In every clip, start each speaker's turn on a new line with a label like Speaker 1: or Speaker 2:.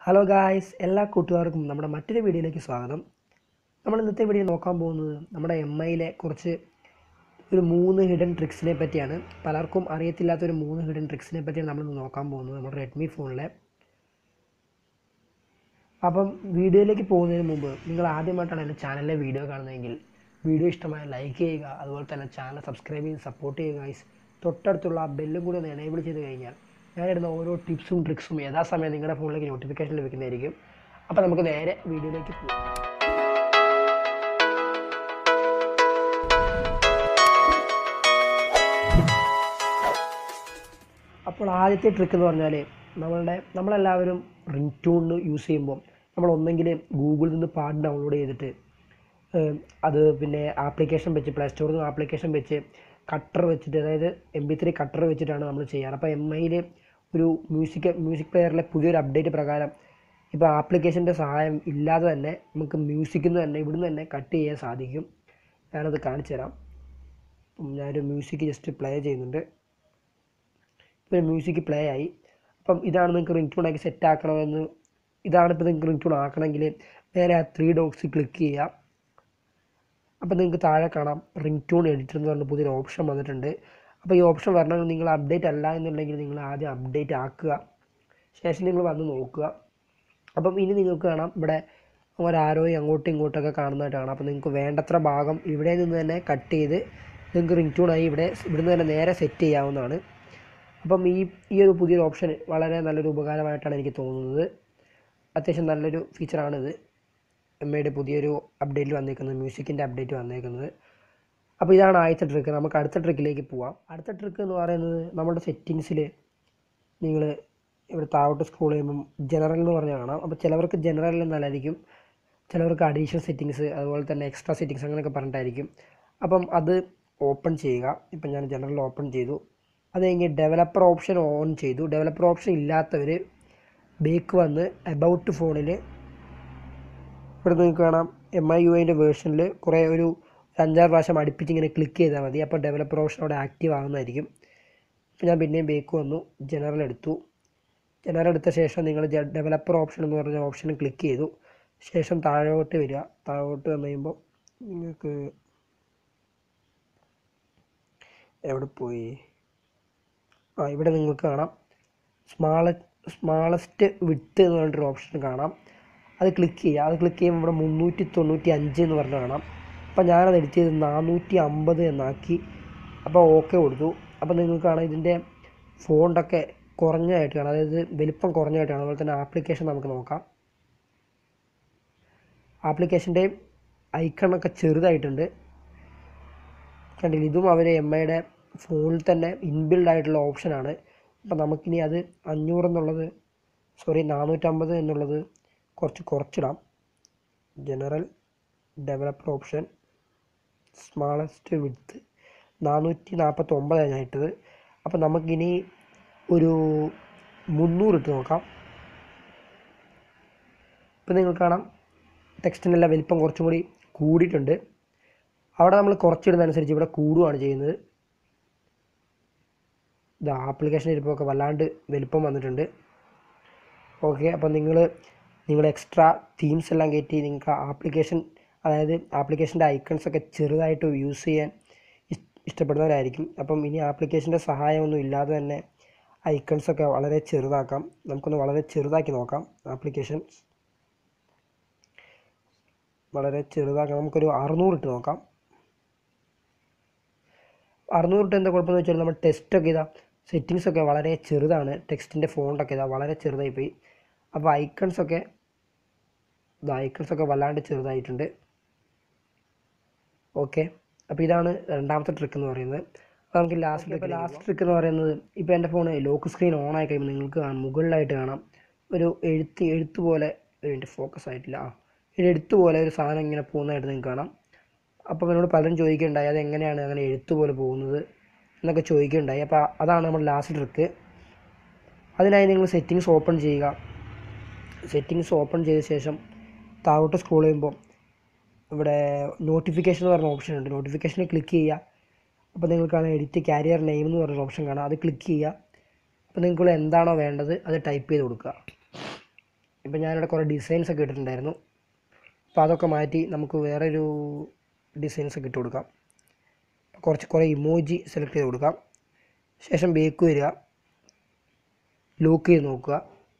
Speaker 1: hello guys എല്ലാ കൂട്ടുകാർക്കും നമ്മുടെ മറ്റൊരു വീഡിയോയിലേക്ക് സ്വാഗതം നമ്മൾ ഇന്നത്തെ വീഡിയോ നോക്കാൻ പോകുന്നത് നമ്മുടെ എം ഐയിലെ കുറച്ച് ഒരു മൂന്ന് ഹിഡൻ ട്രിക്സിനെ പറ്റിയാണ് പലർക്കും അറിയത്തില്ലാത്ത ഒരു മൂന്ന് ഹിഡൻ ട്രിക്സിനെ പറ്റിയാണ് നമ്മൾ നോക്കാൻ പോകുന്നത് നമ്മുടെ റെഡ്മി ഫോണിലെ അപ്പം വീഡിയോയിലേക്ക് പോകുന്നതിന് മുമ്പ് നിങ്ങൾ ആദ്യമായിട്ടാണ് എൻ്റെ ചാനലിലെ വീഡിയോ കാണുന്നതെങ്കിൽ വീഡിയോ ഇഷ്ടമായ ലൈക്ക് ചെയ്യുക അതുപോലെ തന്നെ ചാനൽ സബ്സ്ക്രൈബ് ചെയ്ത് സപ്പോർട്ട് ചെയ്യുക ഗൈസ് തൊട്ടടുത്തുള്ള ആ ബെല്ലും കൂടി ഒന്ന് എനേബിൾ ചെയ്ത് കഴിഞ്ഞാൽ ഞാനിടുന്ന ഓരോ ടിപ്സും ട്രിക്സും യഥാസമയം നിങ്ങളുടെ ഫോണിലേക്ക് നോട്ടിഫിക്കേഷൻ ലഭിക്കുന്നതായിരിക്കും അപ്പോൾ നമുക്ക് നേരെ വീഡിയോയിലേക്ക് പോകാം അപ്പോൾ ആദ്യത്തെ ട്രിക്ക് എന്ന് പറഞ്ഞാൽ നമ്മളുടെ നമ്മളെല്ലാവരും റിംഗ് ട്യൂൺ യൂസ് ചെയ്യുമ്പോൾ നമ്മൾ ഒന്നെങ്കിൽ ഗൂഗിളിൽ നിന്ന് പാട്ട് ഡൗൺലോഡ് ചെയ്തിട്ട് ഏഹ്, അത് പിന്നെ ആപ്ലിക്കേഷൻ വെച്ച് പ്ലേ സ്റ്റോറിൽ നിന്ന് ആപ്ലിക്കേഷൻ വെച്ച് കട്ടർ വെച്ചിട്ട് അതായത് എം ബി ത്രീ കട്ടർ വെച്ചിട്ടാണ് നമ്മൾ ചെയ്യാറ് അപ്പോൾ എം ഐയിൽ ഒരു മ്യൂസിക് മ്യൂസിക് പ്ലെയറിലെ പുതിയൊരു അപ്ഡേറ്റ് പ്രകാരം ഇപ്പോൾ ആപ്ലിക്കേഷൻ്റെ സഹായം ഇല്ലാതെ തന്നെ നമുക്ക് മ്യൂസിക്കിൽ നിന്ന് തന്നെ ഇവിടുന്ന് തന്നെ കട്ട് ചെയ്യാൻ സാധിക്കും ഞാനത് കാണിച്ചു തരാം അപ്പം ഞാനൊരു മ്യൂസിക് ജസ്റ്റ് പ്ലേ ചെയ്യുന്നുണ്ട് ഇപ്പോൾ മ്യൂസിക് പ്ലേ ആയി അപ്പം ഇതാണ് നിങ്ങൾക്ക് റിംഗ് ടൂൺ ആക്കി സെറ്റ് ആക്കണമെന്ന് ഇതാണ് ഇപ്പോൾ നിങ്ങൾക്ക് റിംഗ് ടൂൺ ആക്കണമെങ്കിൽ നേരെ ആ ത്രീ ഡോക്സ് ക്ലിക്ക് ചെയ്യുക അപ്പോൾ നിങ്ങൾക്ക് താഴെ കാണാം റിംഗ് ടൂൺ എഡിറ്റർ എന്ന് പറഞ്ഞ പുതിയൊരു ഓപ്ഷൻ വന്നിട്ടുണ്ട് അപ്പോൾ ഈ ഓപ്ഷൻ വരണമെങ്കിൽ നിങ്ങൾ അപ്ഡേറ്റ് അല്ല എന്നുണ്ടെങ്കിൽ നിങ്ങൾ ആദ്യം അപ്ഡേറ്റ് ആക്കുക ശേഷം നിങ്ങൾ വന്ന് നോക്കുക അപ്പം ഇനി നിങ്ങൾക്ക് കാണാം ഇവിടെ ഒരാരോയും അങ്ങോട്ടും ഇങ്ങോട്ടൊക്കെ കാണുന്നതായിട്ട് കാണാം അപ്പോൾ നിങ്ങൾക്ക് വേണ്ടത്ര ഭാഗം ഇവിടെ നിന്ന് തന്നെ കട്ട് ചെയ്ത് നിങ്ങൾക്ക് റിംഗ് ടൂണായി ഇവിടെ ഇവിടുന്ന് തന്നെ നേരെ സെറ്റ് ചെയ്യാവുന്നതാണ് അപ്പം ഈ ഈ ഒരു പുതിയൊരു ഓപ്ഷൻ വളരെ നല്ലൊരു ഉപകാരമായിട്ടാണ് എനിക്ക് തോന്നുന്നത് അത്യാവശ്യം നല്ലൊരു ഫീച്ചറാണിത് എം ഐയുടെ പുതിയൊരു അപ്ഡേറ്റിൽ വന്നേക്കുന്നത് മ്യൂസിക്കിൻ്റെ അപ്ഡേറ്റ് വന്നേക്കുന്നത് അപ്പോൾ ഇതാണ് ആദ്യത്തെ ട്രിക്ക് നമുക്ക് അടുത്ത ട്രിക്കിലേക്ക് പോവാം അടുത്ത ട്രിക്ക് എന്ന് പറയുന്നത് നമ്മുടെ സെറ്റിങ്സിൽ നിങ്ങൾ ഇവിടെ താഴോട്ട് സ്ക്രോൾ ചെയ്യുമ്പം ജനറൽ എന്ന് പറഞ്ഞ് കാണാം അപ്പോൾ ചിലവർക്ക് ജനറൽ എന്നല്ലായിരിക്കും ചിലവർക്ക് അഡീഷണൽ സെറ്റിങ്സ് അതുപോലെ തന്നെ എക്സ്ട്രാ സെറ്റിങ്സ് അങ്ങനെയൊക്കെ പറഞ്ഞിട്ടായിരിക്കും അപ്പം അത് ഓപ്പൺ ചെയ്യുക ഇപ്പം ഞാൻ ജനറൽ ഓപ്പൺ ചെയ്തു അത് കഴിഞ്ഞ് ഡെവലപ്പർ ഓപ്ഷൻ ഓൺ ചെയ്തു ഡെവലപ്പർ ഓപ്ഷൻ ഇല്ലാത്തവർ ബേക്ക് വന്ന് എബൌട്ട് ഫോണിൽ ഇവിടെ നിങ്ങൾക്ക് കാണാം എം ഐ യു ഐൻ്റെ വേർഷനിൽ കുറേ ഒരു ഒരു അഞ്ചാറ് പ്രാവശ്യം അടുപ്പിച്ച് ഇങ്ങനെ ക്ലിക്ക് ചെയ്താൽ മതി അപ്പോൾ ഡെവലപ്പർ ഓപ്ഷൻ അവിടെ ആക്റ്റീവ് ആകുന്നതായിരിക്കും അപ്പോൾ ഞാൻ പിന്നെയും ബേക്ക് വന്നു ജനറൽ എടുത്തു ജനറൽ എടുത്ത ശേഷം നിങ്ങൾ ഡെവലപ്പർ ഓപ്ഷൻ എന്ന് പറഞ്ഞ ഓപ്ഷൻ ക്ലിക്ക് ചെയ്തു ശേഷം താഴോട്ട് വരിക താഴോട്ട് വന്നു കഴിയുമ്പോൾ നിങ്ങൾക്ക് എവിടെ പോയി ആ ഇവിടെ നിങ്ങൾക്ക് കാണാം സ്മാള സ്മാളസ്റ്റ് വിട്ട് എന്ന് പറഞ്ഞിട്ടൊരു ഓപ്ഷൻ കാണാം അത് ക്ലിക്ക് ചെയ്യുക അത് ക്ലിക്ക് ചെയ്യുമ്പോൾ ഇവിടെ മുന്നൂറ്റി തൊണ്ണൂറ്റി അഞ്ച് എന്ന് പറഞ്ഞ് കാണാം അപ്പോൾ ഞാനത് എഡിറ്റ് ചെയ്ത് നാനൂറ്റി അമ്പത് എന്നാക്കി അപ്പോൾ ഓക്കെ കൊടുത്തു അപ്പോൾ നിങ്ങൾക്ക് കാണാം ഇതിൻ്റെ ഫോണ്ടൊക്കെ കുറഞ്ഞതായിട്ട് കാണാം അതായത് വലിപ്പം കുറഞ്ഞതായിട്ട് കാണാം അതുപോലെ തന്നെ ആപ്ലിക്കേഷൻ നമുക്ക് നോക്കാം ആപ്ലിക്കേഷൻ്റെ ഐക്കണൊക്കെ ചെറുതായിട്ടുണ്ട് കണ്ടില്ല ഇതും അവർ എം ഐയുടെ ഫോണിൽ തന്നെ ഇൻബിൽഡ് ആയിട്ടുള്ള ഓപ്ഷനാണ് അപ്പോൾ നമുക്കിനി അത് അഞ്ഞൂറ് എന്നുള്ളത് സോറി നാനൂറ്റമ്പത് എന്നുള്ളത് കുറച്ച് കുറച്ചിടാം general developer option smallest width നാനൂറ്റി നാൽപ്പത്തി ഒമ്പതാണ് ഞാൻ ഇട്ടത് അപ്പോൾ നമുക്കിനി ഒരു മുന്നൂറ് ഇട്ട് നോക്കാം ഇപ്പം നിങ്ങൾക്ക് കാണാം ടെക്സ്റ്റിനെല്ലാം വലിപ്പം കുറച്ചും കൂടി കൂടിയിട്ടുണ്ട് അവിടെ നമ്മൾ കുറച്ചിടുന്നതനുസരിച്ച് ഇവിടെ കൂടുകയാണ് ചെയ്യുന്നത് ഇത് ആപ്ലിക്കേഷൻ ഇരിപ്പൊക്കെ വല്ലാണ്ട് വലിപ്പം വന്നിട്ടുണ്ട് ഓക്കെ അപ്പം നിങ്ങൾ നിങ്ങൾ എക്സ്ട്രാ തീംസ് എല്ലാം കയറ്റി നിങ്ങൾക്ക് ആപ്ലിക്കേഷൻ അതായത് ആപ്ലിക്കേഷൻ്റെ ഐക്കൺസ് ഒക്കെ ചെറുതായിട്ട് യൂസ് ചെയ്യാൻ ഇഷ്- ഇഷ്ടപ്പെടുന്നവരായിരിക്കും അപ്പം ഇനി ആപ്ലിക്കേഷൻ്റെ സഹായമൊന്നും ഇല്ലാതെ തന്നെ ഐക്കൺസ് ഒക്കെ വളരെ ചെറുതാക്കാം നമുക്കൊന്ന് വളരെ ചെറുതാക്കി നോക്കാം ആപ്ലിക്കേഷൻ വളരെ ചെറുതാക്കാം നമുക്കൊരു അറുന്നൂറ് ഇട്ട് നോക്കാം അറുന്നൂറ് ഇട്ട് എന്താ കുഴപ്പമെന്ന് വെച്ചാൽ നമ്മൾ ടെസ്റ്റൊക്കെ ഇതാ സെറ്റിങ്സ് ഒക്കെ വളരെ ചെറുതാണ് ടെക്സ്റ്റിൻ്റെ ഫോണ്ടൊക്കെ ഇതാ വളരെ ചെറുതായി പോയി അപ്പോൾ ഐക്കൺസ് ഒക്കെ ഇത് ഐക്കൺസ് ഒക്കെ വല്ലാണ്ട് ചെറുതായിട്ടുണ്ട് ഓക്കെ അപ്പോൾ ഇതാണ് രണ്ടാമത്തെ ട്രിക്ക് എന്ന് പറയുന്നത് അപ്പോൾ നമുക്ക് ലാസ്റ്റ് ഇപ്പോൾ ലാസ്റ്റ് ട്രിക്ക് എന്ന് പറയുന്നത് ഇപ്പോൾ എൻ്റെ ഫോൺ ലോക്ക് സ്ക്രീൻ ഓൺ ആയി കഴിയുമ്പോൾ നിങ്ങൾക്ക് കാണാം മുകളിലായിട്ട് കാണാം ഒരു എഴുത്ത് എഴുത്ത് പോലെ എൻ്റെ ഫോക്കസ് ആയിട്ടില്ല ആ ഒരു എഴുത്ത് പോലെ ഒരു സാധനം ഇങ്ങനെ പോകുന്നതായിട്ട് നിങ്ങൾക്ക് കാണാം അപ്പോൾ എന്നോട് പലരും ചോദിക്കുകയുണ്ടായി അത് എങ്ങനെയാണ് അങ്ങനെ എഴുത്ത് പോലെ പോകുന്നത് എന്നൊക്കെ ചോദിക്കുകയുണ്ടായി അപ്പോൾ അതാണ് നമ്മുടെ ലാസ്റ്റ് ട്രിക്ക് അതിനായി നിങ്ങൾ സെറ്റിങ്സ് ഓപ്പൺ ചെയ്യുക സെറ്റിങ്സ് ഓപ്പൺ ചെയ്ത ശേഷം താഴോട്ട് സ്ക്രോൾ ചെയ്യുമ്പോൾ ഇവിടെ നോട്ടിഫിക്കേഷൻ എന്ന് പറഞ്ഞ ഓപ്ഷൻ ഉണ്ട് നോട്ടിഫിക്കേഷനിൽ ക്ലിക്ക് ചെയ്യുക അപ്പോൾ നിങ്ങൾക്ക് കാണാം എഡിറ്റ് കാരിയർ നെയിം എന്ന് പറഞ്ഞ ഓപ്ഷൻ കാണാം അത് ക്ലിക്ക് ചെയ്യുക അപ്പോൾ നിങ്ങൾക്ക് എന്താണോ വേണ്ടത് അത് ടൈപ്പ് ചെയ്ത് കൊടുക്കുക ഇപ്പം ഞാനിവിടെ കുറേ ഡിസൈൻസ് ഒക്കെ ഇട്ടിട്ടുണ്ടായിരുന്നു അപ്പോൾ അതൊക്കെ മാറ്റി നമുക്ക് വേറൊരു ഡിസൈൻസ് ഒക്കെ ഇട്ട് കൊടുക്കാം കുറച്ച് കുറേ ഇമോജി സെലക്ട് ചെയ്ത് കൊടുക്കാം ശേഷം ബേക്ക് വരിക ലോക്ക് ചെയ്ത് നോക്കുക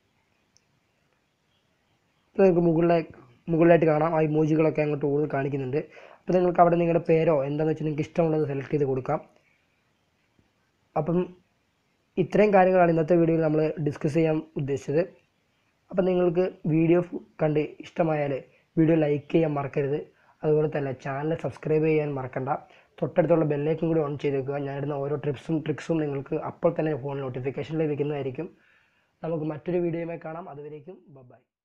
Speaker 1: ഇപ്പോൾ നിങ്ങൾക്ക് മുകളിലായി മുകളിലായിട്ട് കാണാം ആ ഇമോജികളൊക്കെ അങ്ങോട്ട് കൂടുതൽ കാണിക്കുന്നുണ്ട് അപ്പോൾ നിങ്ങൾക്ക് അവിടെ നിങ്ങളുടെ പേരോ എന്താണെന്ന് വെച്ചാൽ നിങ്ങൾക്ക് ഇഷ്ടമുള്ളത് സെലക്ട് ചെയ്ത് കൊടുക്കാം അപ്പം ഇത്രയും കാര്യങ്ങളാണ് ഇന്നത്തെ വീഡിയോയിൽ നമ്മൾ ഡിസ്കസ് ചെയ്യാൻ ഉദ്ദേശിച്ചത് അപ്പം നിങ്ങൾക്ക് വീഡിയോ കണ്ട് ഇഷ്ടമായാൽ വീഡിയോ ലൈക്ക് ചെയ്യാൻ മറക്കരുത് അതുപോലെ തന്നെ ചാനൽ സബ്സ്ക്രൈബ് ചെയ്യാൻ മറക്കണ്ട തൊട്ടടുത്തുള്ള ബെല്ലൈക്കും കൂടി ഓൺ ചെയ്ത് വെക്കുക ഞാനിടുന്ന ഓരോ ട്രിപ്സും ട്രിക്സും നിങ്ങൾക്ക് അപ്പോൾ തന്നെ ഫോൺ നോട്ടിഫിക്കേഷൻ ലഭിക്കുന്നതായിരിക്കും നമുക്ക് മറ്റൊരു വീഡിയോയുമായി കാണാം അതുവരേക്കും ബൈ